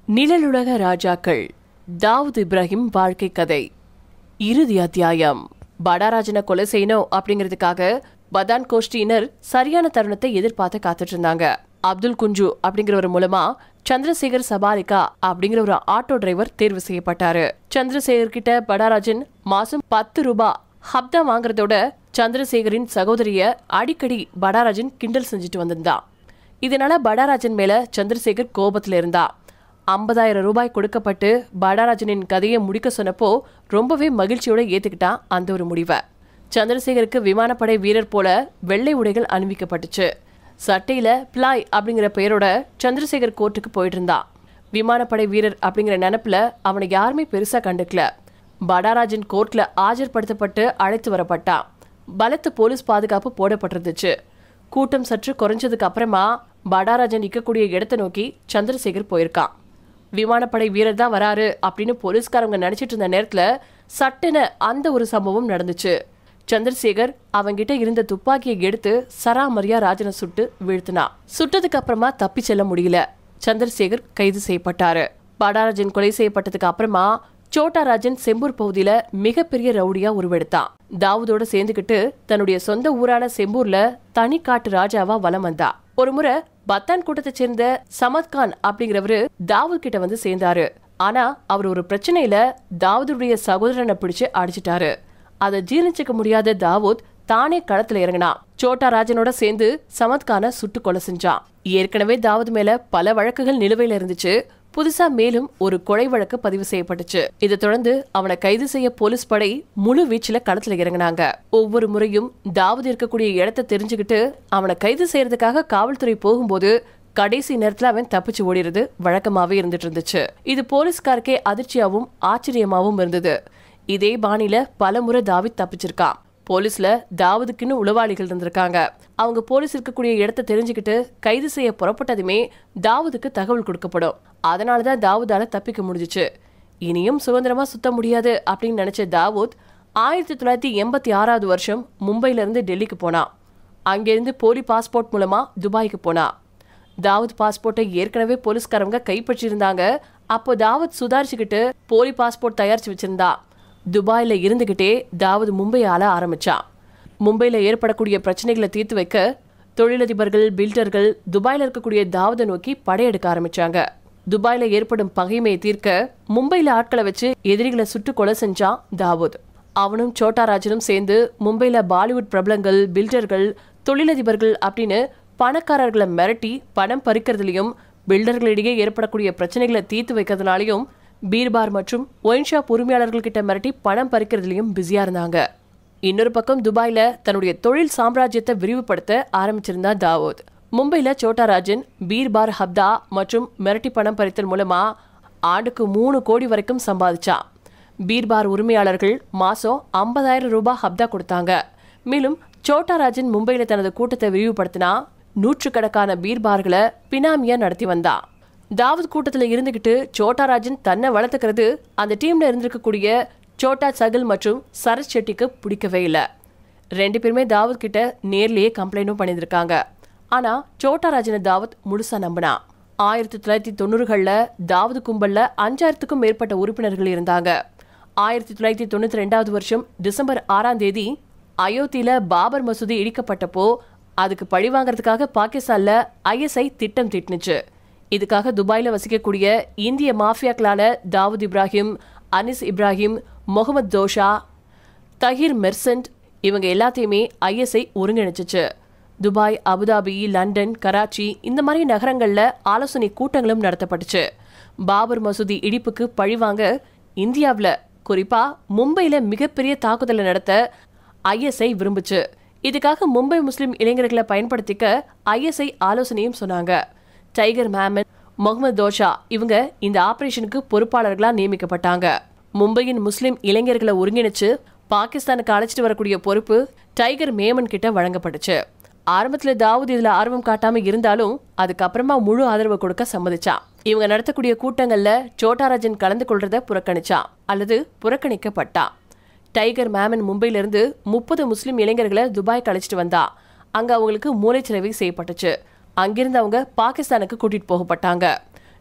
நிழலுலக ராஜாக்கள் தாவூத் இப்ராஹிம் வாழ்க்கை கதை இறுதி அத்தியாயம் படாராஜனை கொலை செய்யணும் அப்படிங்கிறதுக்காக பதான் கோஷ்டியினர் சரியான தருணத்தை எதிர்பார்த்து காத்துட்டு இருந்தாங்க அப்துல் குஞ்சு அப்படிங்கிறவர் மூலமா சந்திரசேகர் சபாரிகா அப்படிங்கிற ஒரு ஆட்டோ டிரைவர் தேர்வு செய்யப்பட்டாரு சந்திரசேகர் கிட்ட படாராஜன் மாசம் பத்து ரூபாய் ஹப்தா வாங்குறதோட சந்திரசேகரின் சகோதரிய அடிக்கடி படாராஜன் கிண்டல் செஞ்சுட்டு வந்திருந்தான் இதனால படாராஜன் மேல சந்திரசேகர் கோபத்துல இருந்தா ஐம்பதாயிரம் ரூபாய் கொடுக்கப்பட்டு படாராஜனின் கதையை முடிக்க சொன்னப்போ ரொம்பவே மகிழ்ச்சியோட ஏத்துக்கிட்டான் அந்த ஒரு முடிவை சந்திரசேகருக்கு விமானப்படை வீரர் போல வெள்ளை உடைகள் அணிவிக்கப்பட்டுச்சு சட்டையில பிளாய் அப்படிங்கிற பெயரோட சந்திரசேகர் கோர்ட்டுக்கு போயிட்டு இருந்தான் விமானப்படை வீரர் அப்படிங்கிற நினப்புல அவனை யாருமே பெருசா கண்டுக்கல படாராஜன் கோர்ட்ல ஆஜர்படுத்தப்பட்டு அழைத்து வரப்பட்டான் பலத்த போலீஸ் பாதுகாப்பு போடப்பட்டிருந்துச்சு கூட்டம் சற்று குறைஞ்சதுக்கு அப்புறமா படாராஜன் நிற்கக்கூடிய இடத்தை நோக்கி சந்திரசேகர் போயிருக்கான் விமானப்படை வீரர் தான் வராரு அப்படின்னு போலீஸ்காரங்க நினைச்சிட்டு இருந்த நேரத்துல சட்டென அந்த ஒரு சம்பவம் நடந்துச்சு சந்திரசேகர் அவங்கிட்ட இருந்த துப்பாக்கியை எடுத்து சராமரியா ராஜனை சுட்டு வீழ்த்தினான் சுட்டதுக்கு அப்புறமா தப்பி செல்ல முடியல சந்திரசேகர் கைது செய்யப்பட்டாரு படாராஜன் கொலை செய்யப்பட்டதுக்கு அப்புறமா சோட்டாராஜன் செம்பூர் பகுதியில மிகப்பெரிய ரவுடியா உருவெடுத்தான் தாவூதோட சேர்ந்துக்கிட்டு தன்னுடைய சொந்த ஊரான செம்பூர்ல தனி காட்டு ராஜாவா வலம் வந்தா ஒரு முறை பத்தான் கூட்டத்தை சேர்ந்த சமத் கான் அப்படிங்கிறவரு தாவூத் கிட்ட வந்து சேர்ந்தாரு ஆனா அவர் ஒரு பிரச்சனையில தாவூதுடைய சகோதரனை பிடிச்சு அடிச்சிட்டாரு அதை ஜீர்ணிச்சுக்க முடியாத தாவூத் தானே களத்துல இறங்கினான் சோட்டா ராஜனோட சேர்ந்து சமத்கான சுட்டு கொலை செஞ்சான் ஏற்கனவே தாவூத் மேல பல வழக்குகள் நிலுவையில இருந்துச்சு புதுசா மேலும் ஒரு கொலை வழக்கு பதிவு செய்யப்பட்டுச்சு இதை தொடர்ந்து அவனை கைது செய்ய போலீஸ் படை முழு வீச்சுல களத்துல இறங்கினாங்க ஒவ்வொரு முறையும் தாவூத் இருக்கக்கூடிய இடத்தை தெரிஞ்சுக்கிட்டு அவனை கைது செய்யறதுக்காக காவல்துறை போகும்போது கடைசி நேரத்துல அவன் தப்பிச்சு ஓடிறது வழக்கமாவே இருந்துட்டு இருந்துச்சு இது போலீஸ்காருக்கே அதிர்ச்சியாவும் ஆச்சரியமாவும் இருந்தது இதே பாணியில பல முறை தாவித் தப்பிச்சிருக்கான் போலீஸ்ல தாவூதுக்குன்னு உளவாளிகள் இருந்திருக்காங்க அவங்க போலீஸ் இருக்கக்கூடிய இடத்த தெரிஞ்சுக்கிட்டு கைது செய்ய புறப்பட்டதுமே தாவூதுக்கு தகவல் கொடுக்கப்படும் அதனாலதான் தாவூதால தப்பிக்க முடிஞ்சுச்சு இனியும் சுதந்திரமா சுத்த முடியாது அப்படின்னு நினைச்ச தாவூத் ஆயிரத்தி தொள்ளாயிரத்தி எண்பத்தி ஆறாவது வருஷம் மும்பைல இருந்து டெல்லிக்கு போனான் அங்கிருந்து போலி பாஸ்போர்ட் மூலமா துபாய்க்கு போனான் தாவூத் பாஸ்போர்ட்டை ஏற்கனவே போலீஸ்காரங்க கைப்பற்றியிருந்தாங்க அப்போ தாவூத் சுதாரிச்சுக்கிட்டு போலி பாஸ்போர்ட் தயாரிச்சு வச்சிருந்தா துபாயில இருந்துகிட்டே தாவூத் மும்பை ஆள ஆரம்பிச்சான் மும்பையில ஏற்படக்கூடிய பிரச்சனைகளை தீர்த்து வைக்க தொழிலதிபர்கள் பில்டர்கள் துபாயில இருக்கக்கூடிய தாவூதை நோக்கி படையெடுக்க ஆரம்பிச்சாங்க துபாயில ஏற்படும் பகைமையை தீர்க்க மும்பையில ஆட்களை வச்சு எதிரிகளை சுட்டு கொலை செஞ்சான் தாவூத் அவனும் சோட்டாராஜனும் சேர்ந்து மும்பையில பாலிவுட் பிரபலங்கள் பில்டர்கள் தொழிலதிபர்கள் அப்படின்னு பணக்காரர்களை மிரட்டி பணம் பறிக்கிறதுலையும் பில்டர்களிடையே ஏற்படக்கூடிய பிரச்சனைகளை தீர்த்து வைக்கிறதுனாலையும் பீர்பார் மற்றும் ஒயின் ஷாப் உரிமையாளர்கள் கிட்ட மிரட்டி பணம் பறிக்கிறதுலையும் பிஸியா இருந்தாங்க இன்னொரு பக்கம் துபாயில தன்னுடைய தொழில் சாம்ராஜ்யத்தை விரிவுபடுத்த ஆரம்பிச்சிருந்தா தாவூத் மும்பைல சோட்டாராஜன் பீர்பார் ஹப்தா மற்றும் மிரட்டி பணம் பறித்தல் மூலமா ஆண்டுக்கு மூணு கோடி வரைக்கும் சம்பாதிச்சான் பீர்பார் உரிமையாளர்கள் மாசம் ஐம்பதாயிரம் ரூபாய் ஹப்தா கொடுத்தாங்க மேலும் சோட்டாராஜன் மும்பையில தனது கூட்டத்தை விரிவுபடுத்தினா நூற்றுக்கணக்கான பீர்பார்களை பினாமியா நடத்தி வந்தான் தாவூத் கூட்டத்துல இருந்துகிட்டு சோட்டாராஜன் தன்னை வளர்த்துக்கிறது அந்த டீம்ல இருந்திருக்கக்கூடிய சோட்டா சகல் மற்றும் சரத் செட்டிக்கு பிடிக்கவே இல்லை ரெண்டு பேருமே தாவூத் கிட்ட நேர்லயே கம்ப்ளைண்டும் பண்ணியிருக்காங்க ஆனா சோட்டாராஜனை தாவூத் முழுசா நம்பினான் ஆயிரத்தி தொள்ளாயிரத்தி தொண்ணூறுகள்ல தாவூத் கும்பல்ல அஞ்சாயிரத்துக்கும் மேற்பட்ட உறுப்பினர்கள் இருந்தாங்க ஆயிரத்தி தொள்ளாயிரத்தி தொண்ணூத்தி ரெண்டாவது வருஷம் டிசம்பர் ஆறாம் தேதி அயோத்தியில பாபர் மசூதி இடிக்கப்பட்டப்போ அதுக்கு பழி வாங்குறதுக்காக பாகிஸ்தான்ல ஐஎஸ்ஐ திட்டம் தீட்டுனுச்சு இதுக்காக துபாயில வசிக்கக்கூடிய இந்திய மாஃபியாக்களான தாவூத் இப்ராஹிம் அனிஸ் இப்ராஹிம் முகமது தோஷா தஹீர் மெர்சன்ட் இவங்க எல்லாத்தையுமே ஐஎஸ்ஐ ஒருங்கிணைச்சிச்சு துபாய் அபுதாபி லண்டன் கராச்சி இந்த மாதிரி நகரங்கள்ல ஆலோசனை கூட்டங்களும் நடத்தப்பட்டுச்சு பாபர் மசூதி இடிப்புக்கு பழிவாங்க இந்தியாவில் குறிப்பா மும்பையில மிகப்பெரிய தாக்குதலை நடத்த ஐஎஸ்ஐ விரும்புச்சு இதுக்காக மும்பை முஸ்லிம் இளைஞர்களை பயன்படுத்திக்க ஐஎஸ்ஐ ஆலோசனையும் சொன்னாங்க டைகர் மேமன் முகமது தோஷா இவங்க இந்த ஆபரேஷனுக்கு பொறுப்பாளர்களா நியமிக்கப்பட்டாங்க மும்பையின் முஸ்லிம் இளைஞர்களை ஒருங்கிணைச்சு பாகிஸ்தானுக்கு அழைச்சிட்டு வரக்கூடிய பொறுப்பு டைகர் மேமன் கிட்ட வழங்கப்பட்டுச்சு ஆரம்பத்துல தாவூத் இதுல ஆர்வம் காட்டாம இருந்தாலும் அதுக்கப்புறமா முழு ஆதரவு கொடுக்க சம்மதிச்சான் இவங்க நடத்தக்கூடிய கூட்டங்கள்ல சோட்டாராஜன் கலந்து கொள்றத புறக்கணிச்சான் அல்லது புறக்கணிக்கப்பட்டான் டைகர் மேமன் மும்பையில இருந்து முப்பது முஸ்லிம் இளைஞர்களை துபாய்க்கு அழைச்சிட்டு வந்தா அங்க அவங்களுக்கு மூளைச்சிறவை செய்யப்பட்டுச்சு அங்கிருந்து அவங்க பாகிஸ்தானுக்கு கூட்டிட்டு போகப்பட்டாங்க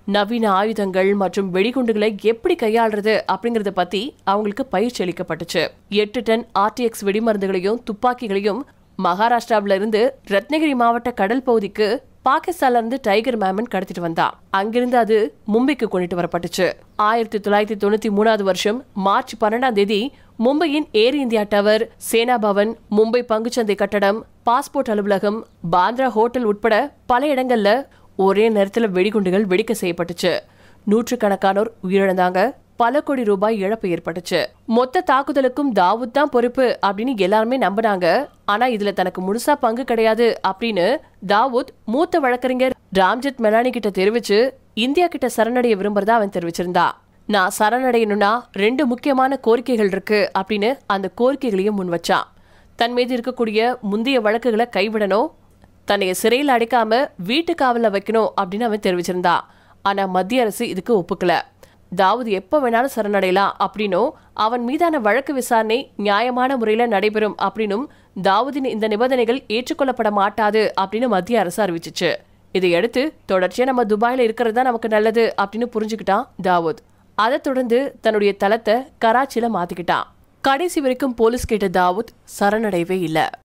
நவீன ஆயுதங்கள் மற்றும் வெடிகுண்டுகளை எப்படி கையாளுறது அப்படிங்கறத பத்தி அவங்களுக்கு பயிற்சி அளிக்கப்பட்டுச்சு எட்டு டன் ஆர்டிஎக்ஸ் வெடிமருந்துகளையும் துப்பாக்கிகளையும் மகாராஷ்டிராவில இருந்து ரத்னகிரி மாவட்ட கடல் பகுதிக்கு பாகிஸ்தான்ல இருந்து டைகர் மேமன் கடத்திட்டு வந்தான் அங்கிருந்து அது மும்பைக்கு கொண்டுட்டு வரப்பட்டுச்சு ஆயிரத்தி தொள்ளாயிரத்தி தொண்ணூத்தி மூணாவது வருஷம் மார்ச் பன்னெண்டாம் தேதி மும்பையின் Air India tower Sena Bhavan Mumbai பங்குச்சந்தை கட்டடம் பாஸ்போர்ட் அலுவலகம் பாந்த்ரா ஹோட்டல் உட்பட பல இடங்கள்ல ஒரே நேரத்துல வெடிகுண்டுகள் வெடிக்க செய்யப்பட்டுச்சு நூற்றுக்கணக்கானோர் உயிரிழந்தாங்க பல கோடி ரூபாய் இழப்பு ஏற்பட்டுச்சு மொத்த தாக்குதலுக்கும் தாவூத் தான் பொறுப்பு அப்படின்னு எல்லாருமே நம்பினாங்க ஆனா இதுல தனக்கு முழுசா பங்கு கிடையாது அப்படின்னு தாவூத் மூத்த வழக்கறிஞர் ராம்ஜெத் மெலானி கிட்ட தெரிவிச்சு இந்தியா கிட்ட சரணடைய விரும்புறதா அவன் தெரிவிச்சிருந்தா நான் சரணடையணும்னா ரெண்டு முக்கியமான கோரிக்கைகள் இருக்கு அப்படின்னு அந்த கோரிக்கைகளையும் முன் வச்சான் தன் மீது இருக்கக்கூடிய முந்தைய வழக்குகளை கைவிடணும் தன்னைய சிறையில் அடைக்காம வீட்டு காவல்ல வைக்கணும் அப்படின்னு அவன் தெரிவிச்சிருந்தான் ஆனா மத்திய அரசு இதுக்கு ஒப்புக்கல தாவூத் எப்ப வேணாலும் சரணடையலாம் அப்படின்னும் அவன் மீதான வழக்கு விசாரணை நியாயமான முறையில நடைபெறும் அப்படின்னும் தாவூதின் இந்த நிபந்தனைகள் ஏற்றுக்கொள்ளப்பட மாட்டாது அப்படின்னு மத்திய அரசு அறிவிச்சிச்சு இதையடுத்து தொடர்ச்சியா நம்ம துபாயில இருக்கிறது தான் நமக்கு நல்லது அப்படின்னு புரிஞ்சுக்கிட்டான் தாவூத் அதை தொடர்ந்து தன்னுடைய தளத்தை கராச்சியில மாத்திக்கிட்டான் கடைசி வரைக்கும் போலீஸ் கேட்ட தாவூத் சரணடையவே இல்லை